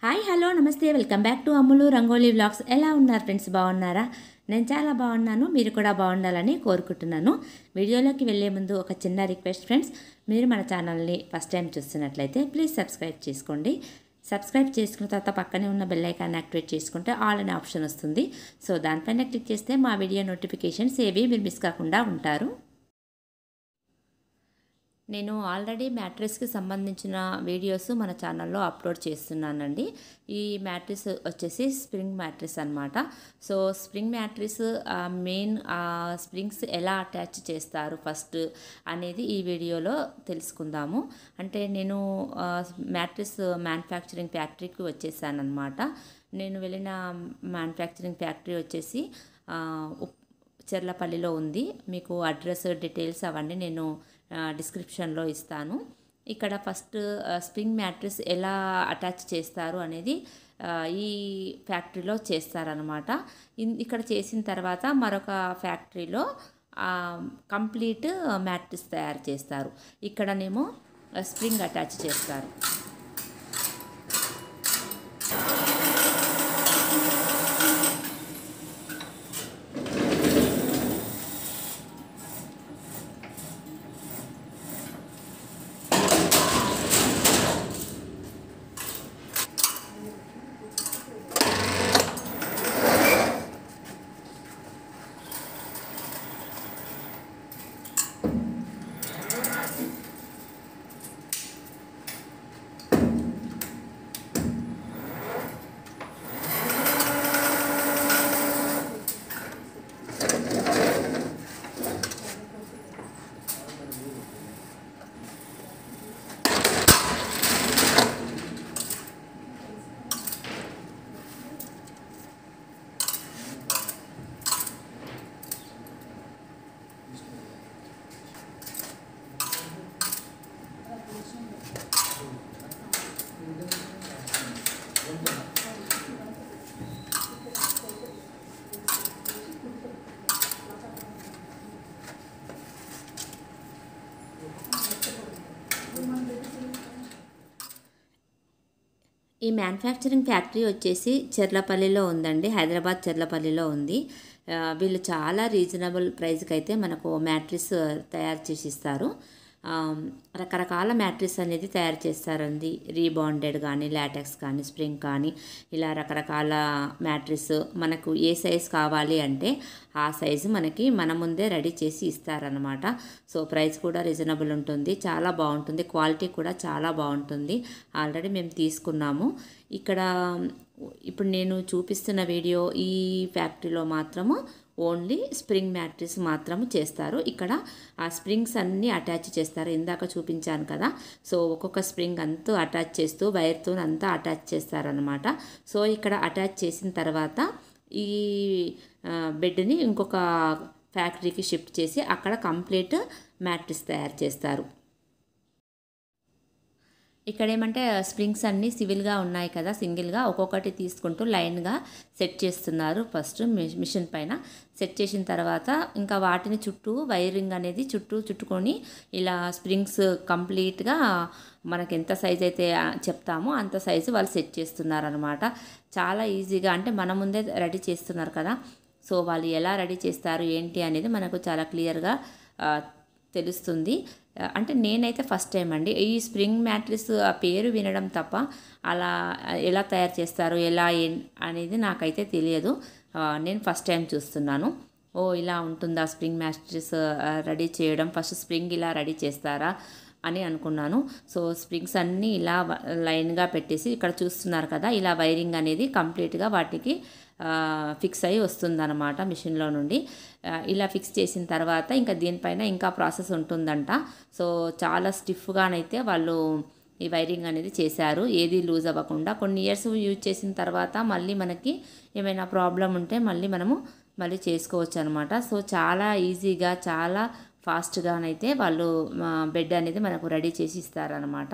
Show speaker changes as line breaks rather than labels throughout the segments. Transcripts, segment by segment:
hi hello నమస్తే welcome back to Ammulu rangoli vlogs ఎలా ఉన్నారు ఫ్రెండ్స్ బాగున్నారా నేను చాలా బాగున్నాను మీరు కూడా బాగుండాలని కోరుకుంటున్నాను వీడియోలోకి వెళ్ళే ముందు ఒక చిన్న రిక్వెస్ట్ ఫ్రెండ్స్ మీరు మన ఛానల్ని ఫస్ట్ టైం చూస్తున్నట్లయితే ప్లీజ్ సబ్స్క్రైబ్ చేసుకోండి సబ్స్క్రైబ్ చేసుకున్న తర్వాత పక్కనే ఉన్న బెల్ ఐకాన్ యాక్టివేట్ చేసుకుంటే ఆల్ అనే ఆప్షన్ వస్తుంది సో దానిపైన క్లిక్ చేస్తే మా వీడియో నోటిఫికేషన్స్ ఏవి మీరు మిస్ కాకుండా ఉంటారు నేను ఆల్రెడీ మ్యాట్రిక్స్కి సంబంధించిన వీడియోస్ మన ఛానల్లో అప్లోడ్ చేస్తున్నానండి ఈ మ్యాట్రిక్స్ వచ్చేసి స్ప్రింగ్ మ్యాట్రిక్స్ అనమాట so spring matrix main springs ఎలా అటాచ్ చేస్తారు ఫస్ట్ అనేది ఈ వీడియోలో తెలుసుకుందాము అంటే నేను మ్యాట్రిక్స్ మ్యానుఫ్యాక్చరింగ్ ఫ్యాక్టరీకి వచ్చేసాను అనమాట నేను వెళ్ళిన మ్యానుఫ్యాక్చరింగ్ ఫ్యాక్టరీ వచ్చేసి చెర్లపల్లిలో ఉంది మీకు అడ్రస్ డీటెయిల్స్ అవన్నీ నేను డిస్క్రిప్షన్లో ఇస్తాను ఇక్కడ ఫస్ట్ స్ప్రింగ్ మ్యాట్రిక్స్ ఎలా అటాచ్ చేస్తారు అనేది ఈ ఫ్యాక్టరీలో చేస్తారనమాట ఇక్కడ చేసిన తర్వాత మరొక ఫ్యాక్టరీలో కంప్లీట్ మ్యాట్రిక్స్ తయారు చేస్తారు ఇక్కడనేమో స్ప్రింగ్ అటాచ్ చేస్తారు ఈ మ్యానుఫ్యాక్చరింగ్ ఫ్యాక్టరీ వచ్చేసి చెర్లపల్లిలో ఉందండి హైదరాబాద్ చెర్లపల్లిలో ఉంది వీళ్ళు చాలా రీజనబుల్ ప్రైస్కి అయితే మనకు మ్యాట్రిక్స్ తయారు చేసి ఇస్తారు రకరకాల మ్యాట్రిక్స్ అనేది తయారు చేస్తారండి రీబాండెడ్ కానీ లాటెక్స్ కానీ స్ప్రింగ్ కానీ ఇలా రకరకాల మ్యాట్రిక్స్ మనకు ఏ సైజ్ కావాలి అంటే ఆ సైజు మనకి మన ముందే రెడీ చేసి ఇస్తారనమాట సో ప్రైస్ కూడా రీజనబుల్ ఉంటుంది చాలా బాగుంటుంది క్వాలిటీ కూడా చాలా బాగుంటుంది ఆల్రెడీ మేము తీసుకున్నాము ఇక్కడ ఇప్పుడు నేను చూపిస్తున్న వీడియో ఈ ఫ్యాక్టరీలో మాత్రము ఓన్లీ స్ప్రింగ్ మ్యాట్రిక్స్ మాత్రము చేస్తారు ఇక్కడ ఆ స్ప్రింగ్స్ అన్నీ అటాచ్ చేస్తారు ఇందాక చూపించాను కదా సో ఒక్కొక్క స్ప్రింగ్ అంతా అటాచ్ చేస్తూ వైర్తో అంతా అటాచ్ చేస్తారనమాట సో ఇక్కడ అటాచ్ చేసిన తర్వాత ఈ బెడ్ని ఇంకొక ఫ్యాక్టరీకి షిఫ్ట్ చేసి అక్కడ కంప్లీట్ మ్యాట్రిక్స్ తయారు చేస్తారు ఇక్కడ ఏమంటే స్ప్రింగ్స్ అన్నీ సివిల్గా ఉన్నాయి కదా సింగిల్గా ఒక్కొక్కటి తీసుకుంటూ లైన్గా సెట్ చేస్తున్నారు ఫస్ట్ మిషన్ పైన సెట్ చేసిన తర్వాత ఇంకా వాటిని చుట్టూ వైరింగ్ అనేది చుట్టూ చుట్టుకొని ఇలా స్ప్రింగ్స్ కంప్లీట్గా మనకి ఎంత సైజ్ అయితే చెప్తామో అంత సైజు వాళ్ళు సెట్ చేస్తున్నారనమాట చాలా ఈజీగా అంటే మన ముందే రెడీ చేస్తున్నారు కదా సో వాళ్ళు ఎలా రెడీ చేస్తారు ఏంటి అనేది మనకు చాలా క్లియర్గా తెలుస్తుంది అంటే నేనైతే ఫస్ట్ టైం అండి ఈ స్ప్రింగ్ మ్యాట్రిక్స్ ఆ పేరు వినడం తప్ప అలా ఎలా తయారు చేస్తారు ఎలా అనేది నాకైతే తెలియదు నేను ఫస్ట్ టైం చూస్తున్నాను ఓ ఇలా ఉంటుందా స్ప్రింగ్ మ్యాట్రిక్స్ రెడీ చేయడం ఫస్ట్ స్ప్రింగ్ ఇలా రెడీ చేస్తారా అని అనుకున్నాను సో స్ప్రింగ్స్ అన్నీ ఇలా లైన్గా పెట్టేసి ఇక్కడ చూస్తున్నారు కదా ఇలా వైరింగ్ అనేది కంప్లీట్గా వాటికి ఫిక్స్ అయ్యి వస్తుందన్నమాట మిషన్లో నుండి ఇలా ఫిక్స్ చేసిన తర్వాత ఇంకా దీనిపైన ఇంకా ప్రాసెస్ ఉంటుందంట సో చాలా స్టిఫ్గానైతే వాళ్ళు ఈ వైరింగ్ అనేది చేశారు ఏది లూజ్ అవ్వకుండా కొన్ని ఇయర్స్ యూజ్ చేసిన తర్వాత మళ్ళీ మనకి ఏమైనా ప్రాబ్లం ఉంటే మళ్ళీ మనము మళ్ళీ చేసుకోవచ్చు అనమాట సో చాలా ఈజీగా చాలా ఫాస్ట్గానైతే వాళ్ళు బెడ్ అనేది మనకు రెడీ చేసి ఇస్తారనమాట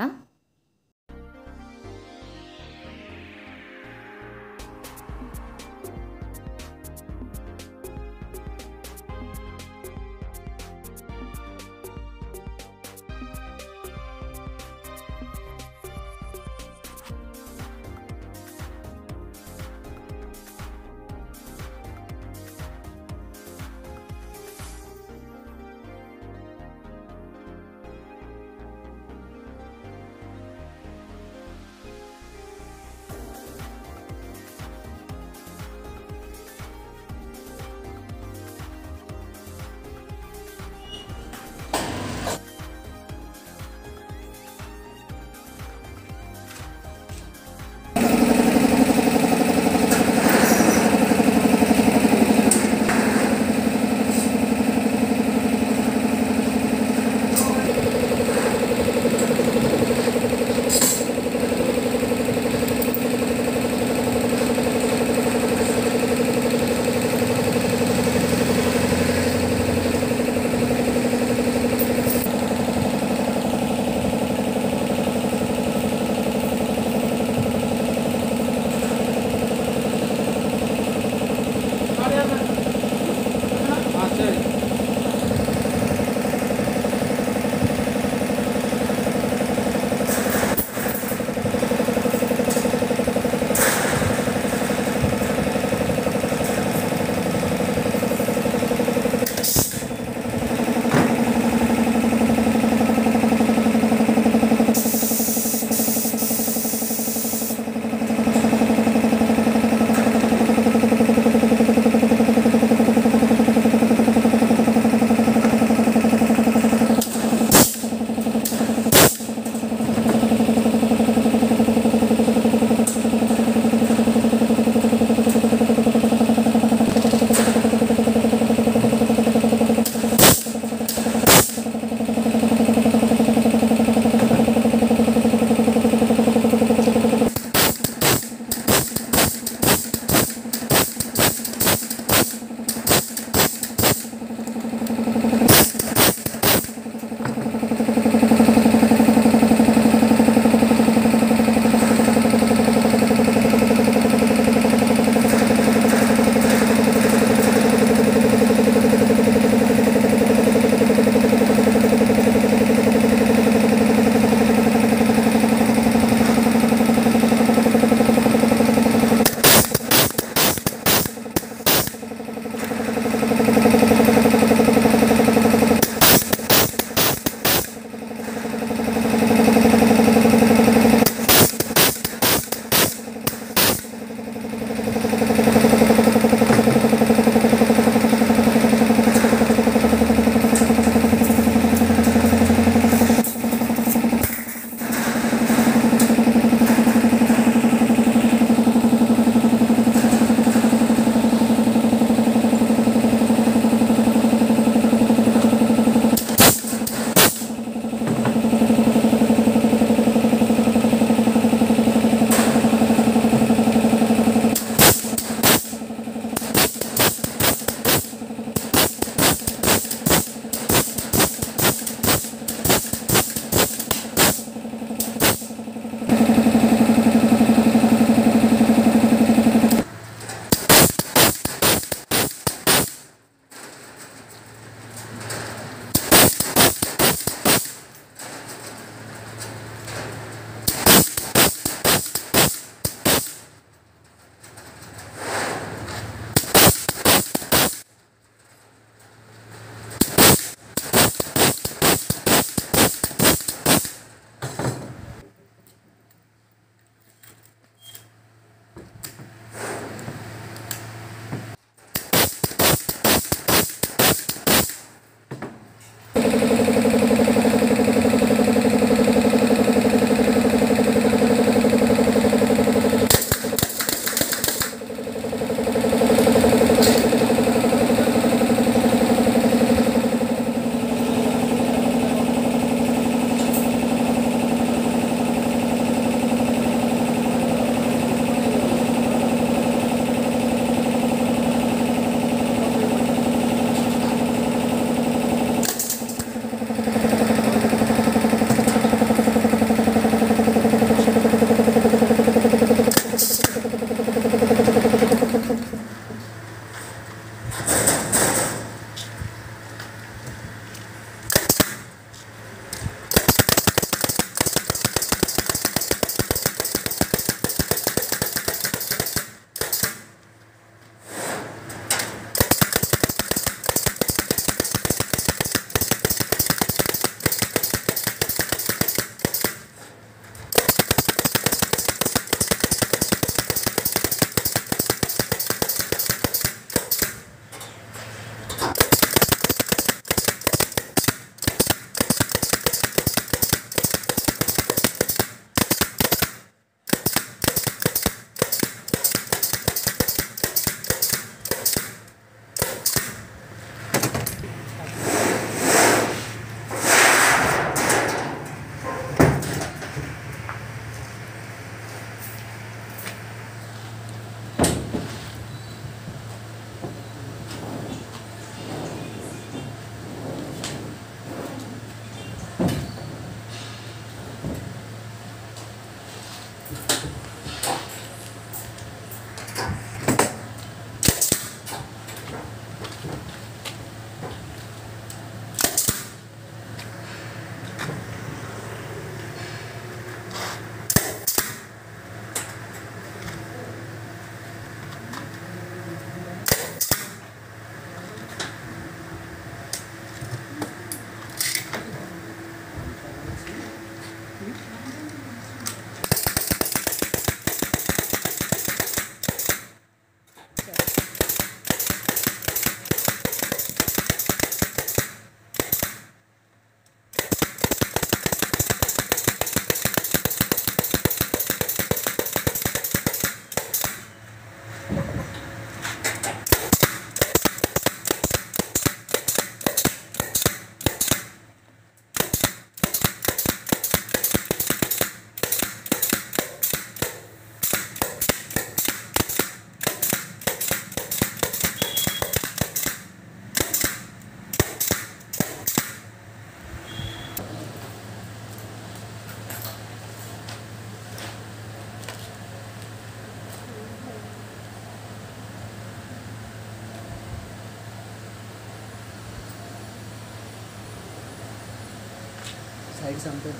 సైడ్ సంపే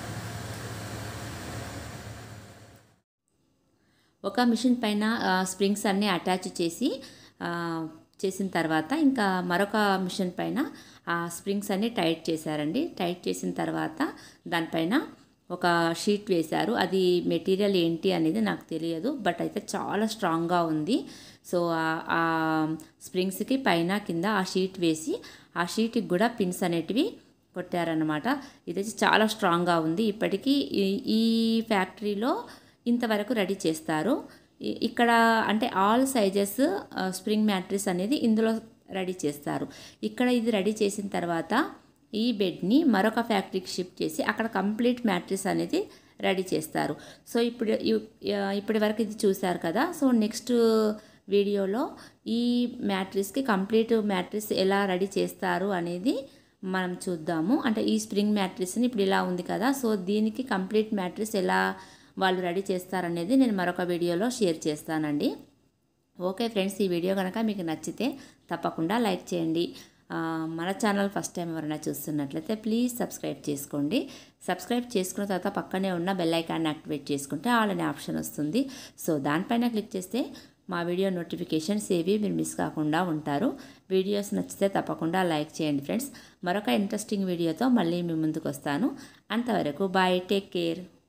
ఒక మిషన్ పైన ఆ, స్ప్రింగ్స్ అన్నీ అటాచ్ చేసి ఆ, చేసిన తర్వాత ఇంకా మరొక మిషన్ పైన ఆ స్ప్రింగ్స్ అన్నీ టైట్ చేశారండి టైట్ చేసిన తర్వాత దానిపైన ఒక షీట్ వేశారు అది మెటీరియల్ ఏంటి అనేది నాకు తెలియదు బట్ అయితే చాలా స్ట్రాంగ్గా ఉంది సో ఆ- ఆ స్ప్రింగ్స్కి పైన కింద ఆ షీట్ వేసి ఆ షీట్కి కూడా పిన్స్ అనేటివి కొట్టారనమాట ఇదైతే చాలా స్ట్రాంగ్గా ఉంది ఇప్పటికీ ఈ- ఈ ఫ్యాక్టరీలో ఇంతవరకు రెడీ చేస్తారు ఇ- ఇక్కడ అంటే ఆల్ సైజెస్ స్ప్రింగ్ మ్యాట్రిస్ అనేది ఇందులో రెడీ చేస్తారు ఇక్కడ ఇది రెడీ చేసిన తర్వాత ఈ బెడ్ని మరొక ఫ్యాక్టరీకి షిఫ్ట్ చేసి అక్కడ కంప్లీట్ మ్యాట్రిస్ అనేది రెడీ చేస్తారు సో ఇప్పుడు ఇ- ఇప్పటి వరకు ఇది చూశారు కదా సో నెక్స్ట్ వీడియోలో ఈ మ్యాట్రిస్కి కంప్లీట్ మ్యాట్రిస్ ఎలా రెడీ చేస్తారు అనేది మనం చూద్దాము అంటే ఈ స్ప్రింగ్ మ్యాట్రిస్ని ఇప్పుడు ఇలా ఉంది కదా సో దీనికి కంప్లీట్ మ్యాట్రిస్ ఎలా వాళ్ళు రెడీ చేస్తారనేది నేను మరొక వీడియోలో షేర్ చేస్తానండి ఓకే ఫ్రెండ్స్ ఈ వీడియో కనుక మీకు నచ్చితే తప్పకుండా లైక్ చేయండి ఆ, మన ఛానల్ ఫస్ట్ టైం ఎవరైనా చూస్తున్నట్లయితే ప్లీజ్ సబ్స్క్రైబ్ చేసుకోండి సబ్స్క్రైబ్ చేసుకున్న తర్వాత పక్కనే ఉన్న బెల్ ఐకాన్ని యాక్టివేట్ చేసుకుంటే ఆల్ అనే ఆప్షన్ వస్తుంది సో దానిపైన క్లిక్ చేస్తే మా వీడియో నోటిఫికేషన్స్ ఏవి మీరు మిస్ కాకుండా ఉంటారు వీడియోస్ నచ్చితే తప్పకుండా లైక్ చేయండి ఫ్రెండ్స్ మరొక ఇంట్రెస్టింగ్ వీడియోతో మళ్ళీ మీ ముందుకు వస్తాను అంతవరకు బాయ్ టేక్ కేర్